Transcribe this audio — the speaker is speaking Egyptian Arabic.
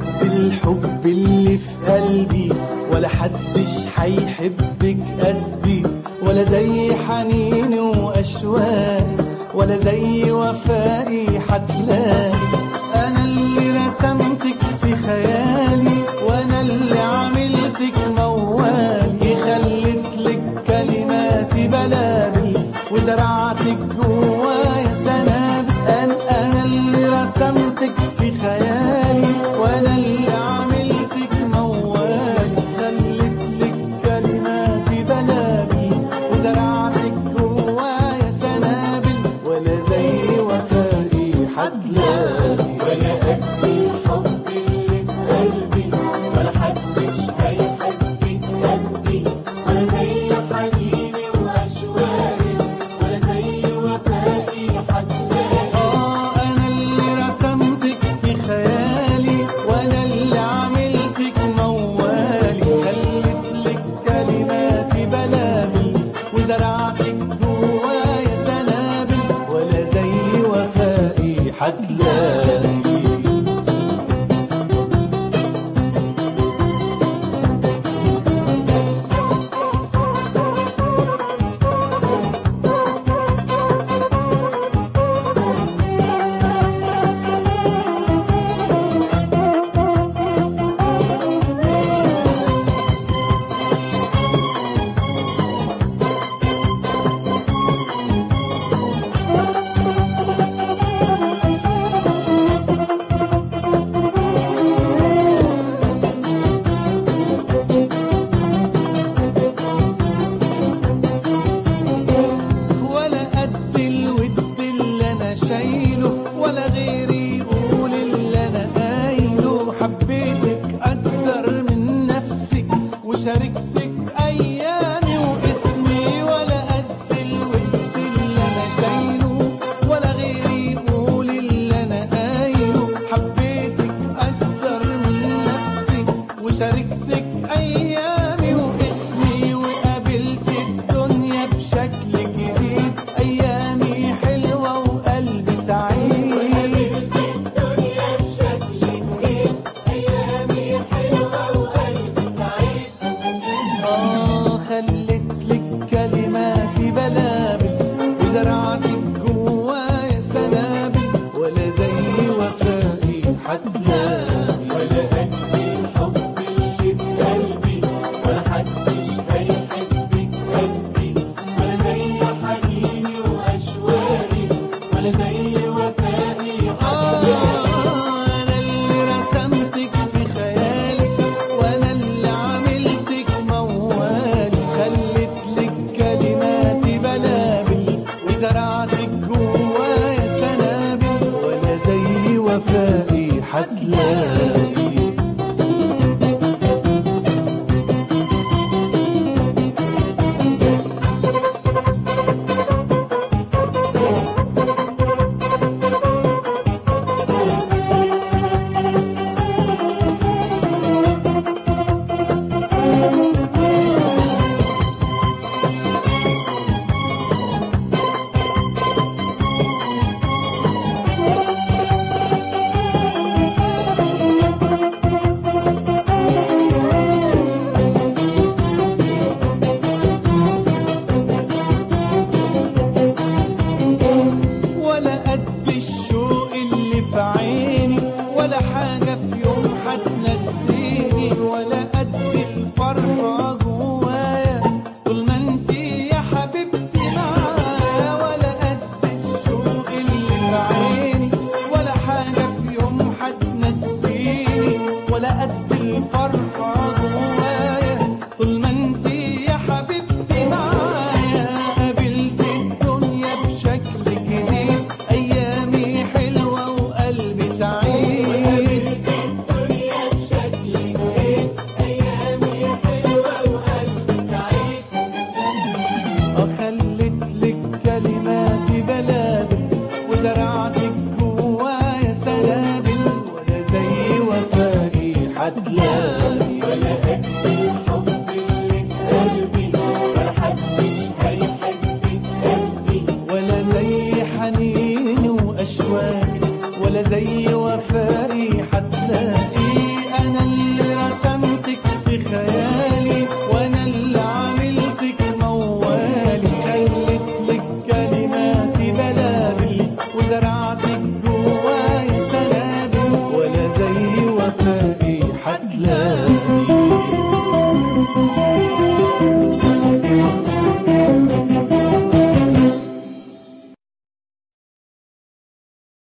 قد الحب اللي في قلبي ولا حدش هيحبك قدي ولا زي حنيني واشواقي ولا زي وفائي هتلاقي انا اللي رسمتك في خيالي وانا اللي عملتك موالي خليت لك كلماتي بلابل وزرعتك جوايا سنابل انا انا اللي رسمتك في خيالي وانا اللي عملتك موالي خليت لك كلماتي بلابل وزرعتك جوايا سنابل ولا زي وفائي هتلاقي ولا قد الحب اللي في قلبي ولا حدش هيحبك قدي ولا زي حنيني واشواقي ولا زي وفائي هتلاقي آه أنا اللي رسمتك في خيالي وأنا اللي عملتك موالي خليت لك كلماتي بلابل وزرعتك جوايا سنابل ولا زي وفائي هتلاقي ولا قد الود اللي انا شايله ولا غيري يقول اللي انا قايله حبيتك اكتر من نفسي وشاركتك ايامي واسمي ولا قد الود اللي انا شايله ولا غيري يقول اللي انا قايله حبيتك اكتر من نفسي وشاركتك ايامي واسمي وقابلت الدنيا بشكل جديد ايامي حلوه وقلبي سعيد الدنيا بشكل جديد ايامي حلوه وقلبي سعيد آه خليت لك كلماتي بلابل وزرعتك جوايا سنابل ولا زي وفائي هتلاقي ولا قد الحب اللي في قلبي ولا حدش هيحبك قدي ولا زي حنيني واشواقي ولا زي وفائي هتلاقي أنا اللي رسمتك في خيالي وأنا اللي عملتك موالي خليت لك كلماتي بلابل وزرعتك جوايا سنابل ولا زي وفائي هتلاقي ولا قد الشوق اللي في عيني ولا حاجة في يوم هتنسيني ولا قد الفرحة جوايا طول ما انتي يا حبيبتي معايا ولا قد الشوق اللي في عيني ولا حاجة في يوم هتنسيني ولا قد الفرحة جوايا طول ما انتي يا حبيبتي معايا قابلت الدنيا بشكل جديد ايامي حلوه وقلبي سعيد الدنيا بشكل جديد ايامي حلوه وقلبي سعيد خلت لك كلماتي بلابل وزرعتك جوايا سنابل ولا زي وفائي هتلاقي ولا قد الحب اللي في قلبي ولا حدش هيحبك قدي ولا زي حنيني واشواقي ولا زي وفائي هتلاقي هتلاقي